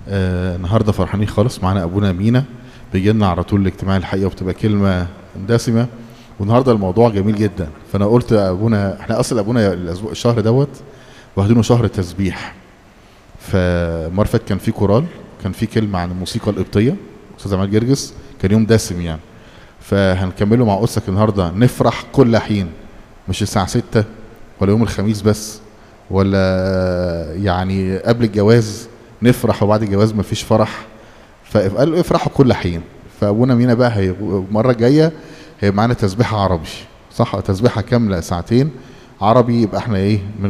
آه النهارده فرحانين خالص معانا ابونا مينا بيجي لنا على طول الاجتماع الحقيقه وبتبقى كلمه دسمه والنهارده الموضوع جميل جدا فانا قلت ابونا احنا اصل ابونا الاسبوع الشهر دوت واخدينه شهر تسبيح فالمره اللي فاتت كان في كورال كان في كلمه عن الموسيقى القبطيه استاذ عماد جرجس كان يوم دسم يعني فهنكمله مع قدسك النهارده نفرح كل حين مش الساعه 6 ولا يوم الخميس بس ولا يعني قبل الجواز نفرح وبعد الجواز مفيش فرح فقال له افرحوا كل حين فابونا مينا بقى هي المره الجايه هي معانا تسبيحه عربي صح تسبيحه كامله ساعتين عربي يبقى احنا ايه من